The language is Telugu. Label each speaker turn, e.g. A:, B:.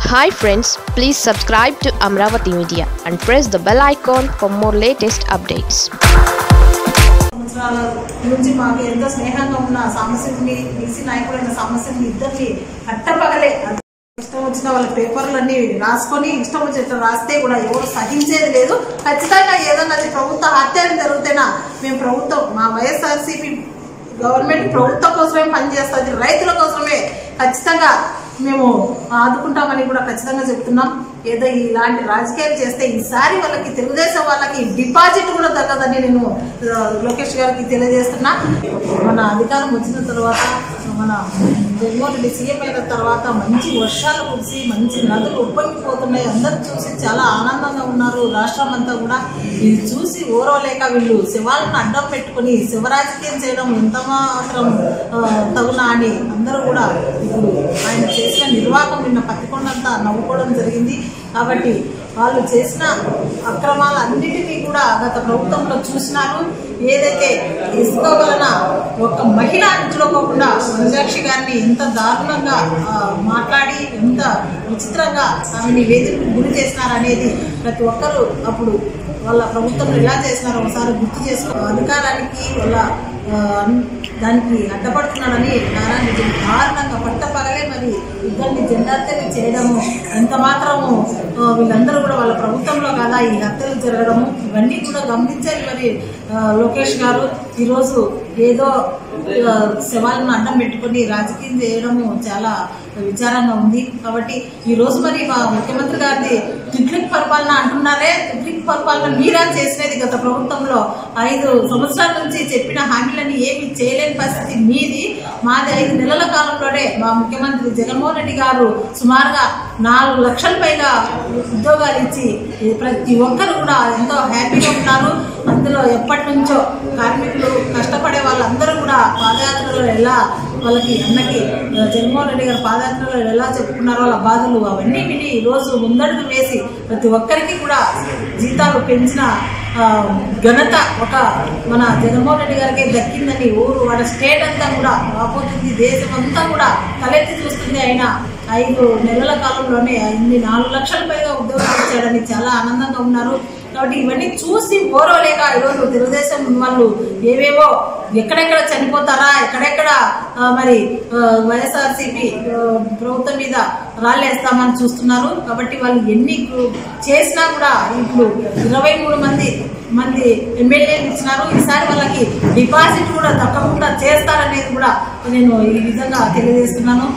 A: hi friends please subscribe to Amaravati media and press the bell icon for more latest updates
B: సంవత్సరాల నుంచి మాకు ఎంతో స్నేహంగా ఉన్న సమస్యని బీసీ నాయకులైన సమస్యని ఇద్దరిని అట్టపగలే ఇష్టం వచ్చిన వాళ్ళ పేపర్లన్నీ రాసుకొని ఇష్టం వచ్చినట్టు రాస్తే కూడా ఎవరు సహించేది లేదు ఖచ్చితంగా ఏదన్నా అది ప్రభుత్వ హత్యలు జరిగితేనా మేము ప్రభుత్వం మా వైఎస్ఆర్సీపీ గవర్నమెంట్ ప్రభుత్వం కోసమే పనిచేస్తుంది రైతుల కోసమే ఖచ్చితంగా మేము ఆదుకుంటామని కూడా ఖచ్చితంగా చెప్తున్నాం ఏదో ఇలాంటి రాజకీయాలు చేస్తే ఈసారి వాళ్ళకి తెలుగుదేశం వాళ్ళకి డిపాజిట్ కూడా తగ్గదని నేను ఆ, లోకేష్ గారికి తెలియజేస్తున్నా మన అధికారం వచ్చిన తర్వాత మన జగన్మోహన్ రెడ్డి సీఎం అయిన తర్వాత మంచి వర్షాలు కురిసి మంచి నదులు ఉప్పొంగిపోతున్నాయి అందరూ చూసి చాలా ఆనందంగా ఉన్నారు రాష్ట్రం అంతా కూడా ఇది చూసి ఓరవలేక వీళ్ళు శివాలను అడ్డం పెట్టుకుని శివరాజకీయం చేయడం ఎంత మాత్రం ఆ, తగునా అని అందరూ కూడా ఇప్పుడు ఆయన చేసిన నిర్వాహకం నిన్న పత్తికొండంతా నవ్వుకోవడం జరిగింది కాబట్టి వాళ్ళు చేసిన అక్రమాలన్నిటినీ కూడా గత ప్రభుత్వంలో చూసినారు ఏదైతే ఇసుక వలన ఒక మహిళ అంచుకోకుండా వనజాక్షి గారిని ఎంత దారుణంగా ఆ, మాట్లాడి ఎంత విచిత్రంగా ఆమెని వేదికకు గురి చేసినారనేది ప్రతి ఒక్కరూ అప్పుడు వాళ్ళ ప్రభుత్వం ఎలా చేసినారో ఒకసారి గుర్తు చేసుకో అధికారానికి వాళ్ళ ఆ, దానికి అడ్డపడుతున్నాడని నారాయణ రెడ్డి దారుణంగా పట్టపగలే మరి ఇద్దరిని జెండార్తెలు చేయడము ఎంత మాత్రము ఆ, వీళ్ళందరూ కూడా వాళ్ళ ప్రభుత్వంలో కదా ఈ హత్యలు జరగడము ఇవన్నీ కూడా గమనించాలి మరి ఆ, లోకేష్ గారు ఈరోజు ఏదో ఆ, శవాలను అడ్డం పెట్టుకొని రాజకీయం చేయడము చాలా విచారంగా ఉంది కాబట్టి ఈ రోజు మరి మా ముఖ్యమంత్రి గారిది టిట్లిక్ పరిపాలన అంటున్నారే టిట్లిక్ పరిపాలన మీరా చేసినది గత ప్రభుత్వంలో ఐదు సంవత్సరాల నుంచి చెప్పిన హామీలని ఏమి చేయలేని పరిస్థితి మీది మాది ఐదు నెలల కాలంలోనే మా ముఖ్యమంత్రి జగన్మోహన్ రెడ్డి గారు సుమారుగా నాలుగు లక్షల పైగా ఉద్యోగాలు ఇచ్చి ప్రతి ఒక్కరు కూడా ఎంతో హ్యాపీగా ఉన్నారు అందులో ఎప్పటి నుంచో కార్మికులు కష్టపడే వాళ్ళందరూ కూడా పాదయాత్రలో ఎలా వాళ్ళకి అన్నకి ఆ, జగన్మోహన్ రెడ్డి గారు పాదయాత్రలో ఎలా చెప్పుకున్నారో వాళ్ళ బాధలు అవన్నీ విని ఈరోజు ముందడుగు వేసి ప్రతి ఒక్కరికి కూడా జీతాలు పెంచిన ఆ, ఘనత ఒక మన జగన్మోహన్ రెడ్డి గారికి దక్కిందని ఊరు వాళ్ళ స్టేట్ అంతా కూడా రాబోతుంది దేశం అంతా కూడా తలెత్తి చూస్తుంది ఆయన ఐదు నెలల కాలంలోనే ఇన్ని నాలుగు లక్షల పైగా ఉద్యోగాలు ఇచ్చాడని చాలా ఆనందంగా ఉన్నారు కాబట్టి ఇవన్నీ చూసి ఓరవలేక ఈరోజు తెలుగుదేశం వాళ్ళు ఏవేవో ఎక్కడెక్కడ చనిపోతారా ఎక్కడెక్కడ ఆ, మరి ఆ, వైఎస్ఆర్సీపీ ఆ, ప్రభుత్వం మీద రాళ్ళేస్తామని చూస్తున్నారు కాబట్టి వాళ్ళు ఎన్ని కు- చేసినా కూడా ఇప్పుడు ఇరవై మూడు మంది మంది ఎమ్మెల్యేలు ఇచ్చినారు ఈసారి వాళ్ళకి డిపాజిట్ కూడా తప్పకుండా చేస్తారనేది కూడా నేను ఈ విధంగా తెలియజేస్తున్నాను